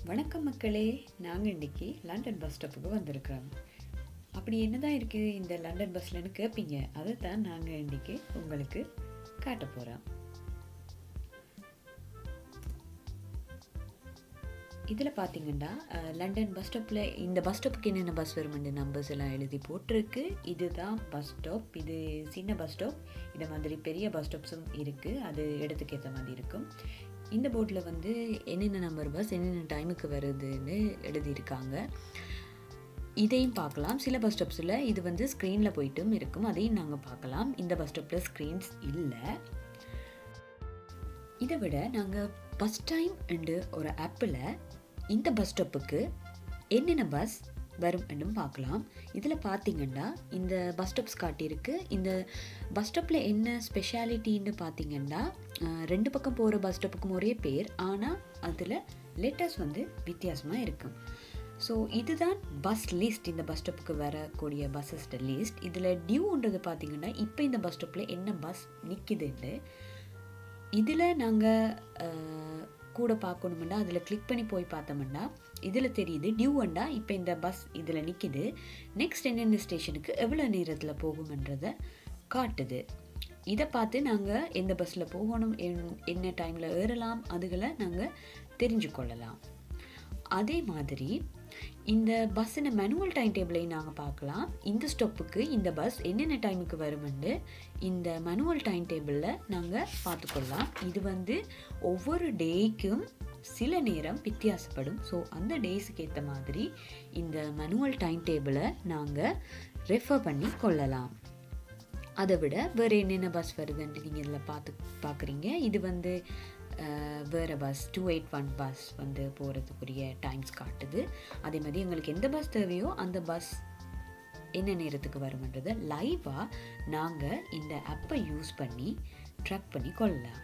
வணக்கம் மக்களே நாங்கள் இன்னைக்கு லண்டன் பஸ் ஸ்டாப்புக்கு வந்திருக்கிறோம் அப்படி என்னதான் இருக்குது இந்த லண்டன் பஸ்லன்னு கேட்பீங்க அதை தான் நாங்கள் இன்னைக்கு உங்களுக்கு காட்ட போகிறோம் இதில் பார்த்தீங்கன்னா அஹ், லண்டன் பஸ் ஸ்டாப்பில் இந்த பஸ் ஸ்டாப்புக்கு என்னென்ன பஸ் வருமெண்டு நம்பர்ஸ் எல்லாம் எழுதி போட்டிருக்கு இதுதான் பஸ் ஸ்டாப் இது சின்ன பஸ் ஸ்டாப் இந்த மாதிரி பெரிய பஸ் ஸ்டாப்ஸும் இருக்குது அது இடத்துக்கு ஏற்ற மாதிரி இருக்கும் இந்த போர்டில் வந்து என்னென்ன நம்பர் பஸ் என்னென்ன டைமுக்கு வருதுன்னு எழுதியிருக்காங்க இதையும் பார்க்கலாம் சில பஸ் ஸ்டாப்ஸில் இது வந்து ஸ்க்ரீனில் போயிட்டும் இருக்கும் அதையும் நாங்கள் பார்க்கலாம் இந்த பஸ் ஸ்டாப்பில் ஸ்க்ரீன்ஸ் இல்லை இதை விட நாங்கள் பஸ் டைம் அண்டு ஒரு ஆப்பில் இந்த பஸ் ஸ்டாப்புக்கு என்னென்ன பஸ் வரும் என்றும் பார்க்கலாம் இதில் பார்த்தீங்கன்னா இந்த பஸ் ஸ்டாப்ஸ் காட்டியிருக்கு இந்த பஸ் ஸ்டாப்பில் என்ன ஸ்பெஷாலிட்டின்னு பார்த்தீங்கன்னா அஹ், ரெண்டு பக்கம் போகிற பஸ் ஸ்டாப்புக்கும் ஒரே பேர் ஆனால் அதில் லெட்டர்ஸ் வந்து வித்தியாசமாக இருக்கும் ஸோ இதுதான் பஸ் லிஸ்ட் இந்த பஸ் ஸ்டாப்புக்கு வரக்கூடிய பஸ்ஸஸ்ட லிஸ்ட் இதில் டியூன்றது பார்த்தீங்கன்னா இப்போ இந்த பஸ் ஸ்டாப்பில் என்ன பஸ் நிற்கிதுன்னு இதில் நாங்கள் கூட பார்க்கணுமெண்டா அதில் கிளிக் பண்ணி போய் பார்த்தோம்னா இதில் தெரியுது டியூவண்டா இப்போ இந்த பஸ் இதில் நிற்கிது நெக்ஸ்ட் என்னென்ன ஸ்டேஷனுக்கு எவ்வளோ நேரத்தில் போகுமன்றதை காட்டுது இதை பார்த்து நாங்கள் எந்த பஸ்ஸில் போகணும் என்- என்ன டைமில் ஏறலாம் அதுகளை நாங்கள் தெரிஞ்சு கொள்ளலாம் அதே மாதிரி இந்த பஸ்ஸின மேனுவல் டைம் டேபிளையும் நாங்கள் பார்க்கலாம் இந்த ஸ்டாப்புக்கு இந்த பஸ் என்னென்ன டைமுக்கு வருமென்று இந்த மேனுவல் டைம் டேபிளில் நாங்கள் பார்த்துக்கொள்ளலாம் இது வந்து ஒவ்வொரு டேக்கும் சில நேரம் வித்தியாசப்படும் ஸோ அந்த டேஸுக்கு ஏற்ற மாதிரி இந்த மேனுவல் டைம் டேபிளை நாங்கள் ரெஃபர் பண்ணி கொள்ளலாம் அதை விட வேறு என்னென்ன பஸ் வருதுன்ட்டு நீங்கள் இதில் பார்த்து பார்க்குறீங்க இது வந்து அஹ், வேறு bus two eight one bus வந்து போகிறதுக்குரிய டைம்ஸ் காட்டுது அதே மாதிரி எங்களுக்கு எந்த பஸ் தேவையோ அந்த பஸ் என்ன நேரத்துக்கு வருமன்றதை லைவாக நாங்கள் இந்த ஆப்பை யூஸ் பண்ணி ட்ராக் பண்ணி கொள்ளலாம்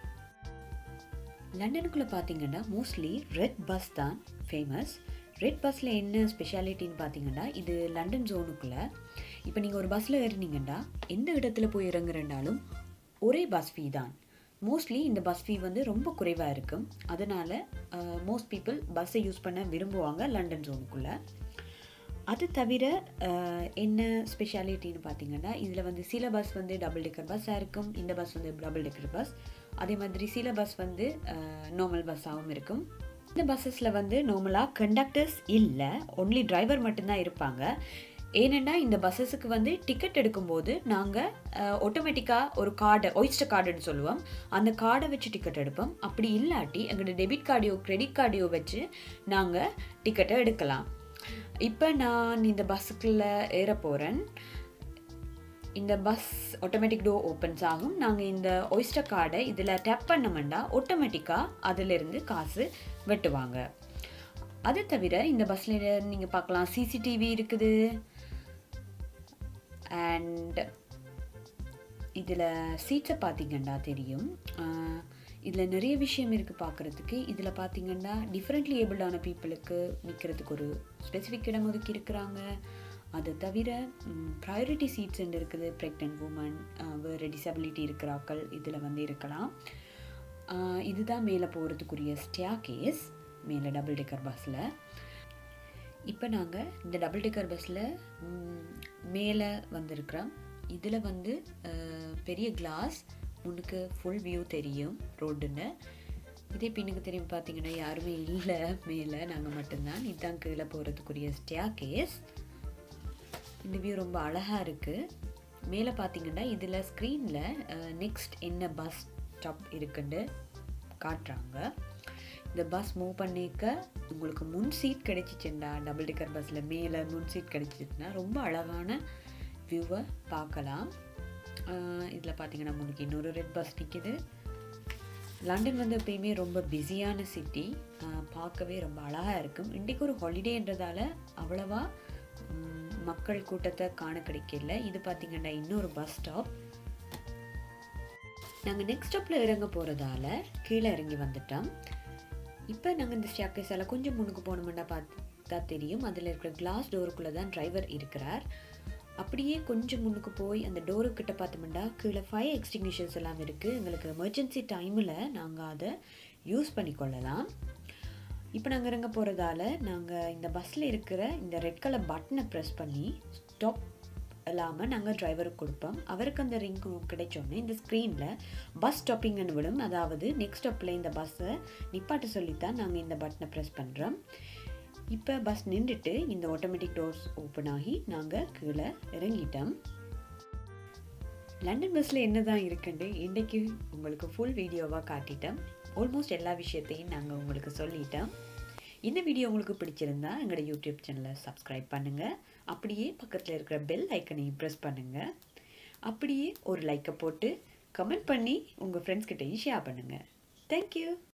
லண்டனுக்குள்ளே பார்த்தீங்கன்னா மோஸ்ட்லி ரெட் பஸ் தான் ஃபேமஸ் ரெட் பஸ்ஸில் என்ன ஸ்பெஷாலிட்டின்னு பார்த்தீங்கன்னா இது லண்டன் ஜோனுக்குள்ளே இப்போ நீங்கள் ஒரு பஸ்ஸில் ஏறினீங்கன்னா எந்த இடத்துல போய் இறங்குறனாலும் ஒரே பஸ் ஃபீ தான் மோஸ்ட்லி இந்த பஸ் ஃபீ வந்து ரொம்ப குறைவாக இருக்கும் அதனால் மோஸ்ட் பீப்புள் பஸ்ஸை யூஸ் பண்ண விரும்புவாங்க லண்டன் ஜோனுக்குள்ளே அது தவிர அஹ், என்ன ஸ்பெஷாலிட்டின்னு பார்த்தீங்கன்னா இதில் வந்து சில பஸ் வந்து டபுள் டெக்கர் பஸ்ஸாக இருக்கும் இந்த பஸ் வந்து டபுள் டெக்கர் பஸ் அதே மாதிரி சில பஸ் வந்து நார்மல் பஸ்ஸாகவும் இருக்கும் இந்த பஸ்ஸஸில் வந்து நார்மலாக கண்டக்டர்ஸ் இல்லை ஒன்லி டிரைவர் மட்டும்தான் இருப்பாங்க ஏனென்னா இந்த பஸ்ஸஸுக்கு வந்து டிக்கெட் எடுக்கும்போது நாங்கள் ஆட்டோமேட்டிக்காக ஒரு கார்டை ஒயிஸ்டர் கார்டுன்னு சொல்லுவோம் அந்த கார்டை வச்சு டிக்கெட் எடுப்போம் அப்படி இல்லாட்டி எங்களோட டெபிட் கார்டையோ கிரெடிட் கார்டையோ வச்சு நாங்கள் டிக்கெட்டை எடுக்கலாம் இப்போ நான் இந்த பஸ்ஸுக்குள்ளே ஏற போகிறேன் இந்த பஸ் ஆட்டோமேட்டிக் டோர் ஓப்பன்ஸ் ஆகும் நாங்கள் இந்த ஒய்ஸ்டர் கார்டை இதில் டேப் பண்ணோம்னா ஆட்டோமேட்டிக்காக அதிலிருந்து காசு வெட்டுவாங்க அது தவிர இந்த பஸ்ஸில் நீங்கள் பார்க்கலாம் சிசிடிவி இருக்குது அண்ட் இதில் சீட்ஸை பார்த்தீங்கன்னா தெரியும் இதில் நிறைய விஷயம் இருக்குது பார்க்குறதுக்கு இதில் பார்த்தீங்கன்னா டிஃப்ரெண்ட்லி ஏபிள்டான பீப்புளுக்கு நிற்கிறதுக்கு ஒரு ஸ்பெசிஃபிக் இடம் ஒதுக்கி இருக்கிறாங்க அது தவிர ப்ரையாரிட்டி சீட்ஸ் இருக்குது ப்ரெக்னென்ட் உமன் வேறு டிசபிலிட்டி இருக்கிறாக்கள் இதில் வந்து இருக்கலாம் ஆஹ் இதுதான் மேலே போகிறதுக்குரிய ஸ்டியா கேஸ் மேலே டபுள் டெக்கர் பஸ்ஸில் இப்போ நாங்கள் இந்த டபுள் டெக்கர் பஸ்ஸில் மேலே வந்திருக்கிறோம் இதில் வந்து அஹ், பெரிய கிளாஸ் முன்னுக்கு ஃபுல் வியூ தெரியும் ரோடுன்னு இதே பின்னுக்கு தெரியும் பார்த்தீங்கன்னா யாருமே இல்லை மேலே நாங்கள் மட்டும்தான் இதுதான் கீழே போகிறதுக்குரிய ஸ்டியா கேஸ் இந்த வியூ ரொம்ப அழகாக இருக்குது மேலே பார்த்தீங்கன்னா இதில் ஸ்க்ரீனில் நெக்ஸ்ட் என்ன பஸ் ஸ்டாப் இருக்குன்னு காட்டுறாங்க இந்த பஸ் மூவ் பண்ணிக்க உங்களுக்கு முன் சீட் கிடைச்சிச்சுண்டா டபுள் டெக்கர் பஸ்ஸில் மேலே முன் சீட் கிடைச்சிச்சுன்னா ரொம்ப அழகான வியூவை பார்க்கலாம் இதில் பார்த்தீங்கன்னா உங்களுக்கு இன்னொரு ரெட் பஸ் நிற்கிது லண்டன் வந்து எப்பயுமே ரொம்ப பிஸியான சிட்டி பார்க்கவே ரொம்ப அழகாக இருக்கும் இன்றைக்கு ஒரு ஹாலிடேன்றதால அவ்வளவா ம், மக்கள் கூட்டத்தை காண கிடைக்கல இது பார்த்தீங்கன்னா இன்னொரு பஸ் ஸ்டாப் நாங்கள் நெக்ஸ்ட் ஸ்டாப்பில் இறங்க போகிறதால கீழே இறங்கி வந்துட்டோம் இப்போ நாங்கள் இந்த ஸ்டாக்கேஸால் கொஞ்சம் முன்னுக்கு போனோம்னா பார்த்தா தெரியும் அதில் இருக்கிற கிளாஸ் டோருக்குள்ளே தான் டிரைவர் இருக்கிறார் அப்படியே கொஞ்சம் முன்னுக்கு போய் அந்த டோருக்கிட்ட பார்த்தோம்னா கீழே ஃபயர் எக்ஸ்டிங்விஷர்ஸ் எல்லாம் இருக்குது எங்களுக்கு எமர்ஜென்சி டைமில் நாங்கள் அதை யூஸ் பண்ணிக்கொள்ளலாம் இப்போ நாங்கள் இறங்க போகிறதால நாங்கள் இந்த பஸ்ஸில் இருக்கிற இந்த ரெட் கலர் பட்டனை ப்ரெஸ் பண்ணி ஸ்டாப் இல்லாமல் நாங்கள் டிரைவருக்கு கொடுப்போம் அவருக்கு அந்த ரிங் கிடைச்சோன்னே இந்த ஸ்க்ரீனில் பஸ் ஸ்டாப்பிங்னு விடும் அதாவது நெக்ஸ்ட் ஸ்டாப்பில் இந்த பஸ்ஸை நிப்பாட்ட சொல்லித்தான் நாங்கள் இந்த பட்டனை ப்ரெஸ் பண்ணுறோம் இப்போ பஸ் நின்றுட்டு இந்த ஆட்டோமேட்டிக் டோர்ஸ் ஓப்பன் ஆகி நாங்கள் கீழே இறங்கிட்டோம் லண்டன் பஸ்ஸில் என்ன தான் இருக்குன்னு இன்றைக்கு உங்களுக்கு ஃபுல் வீடியோவாக காட்டிட்டோம் ஆல்மோஸ்ட் எல்லா விஷயத்தையும் நாங்கள் உங்களுக்கு சொல்லிட்டோம் இந்த வீடியோ உங்களுக்கு பிடிச்சிருந்தா எங்களோட யூடியூப் சேனலை சப்ஸ்கிரைப் பண்ணுங்கள் அப்படியே பக்கத்தில் இருக்கிற பெல் ஐக்கனையும் ப்ரெஸ் பண்ணுங்கள் அப்படியே ஒரு லைக்கை போட்டு கமெண்ட் பண்ணி உங்கள் ஃப்ரெண்ட்ஸ் கிட்டையும் ஷேர் பண்ணுங்கள் தேங்க்யூ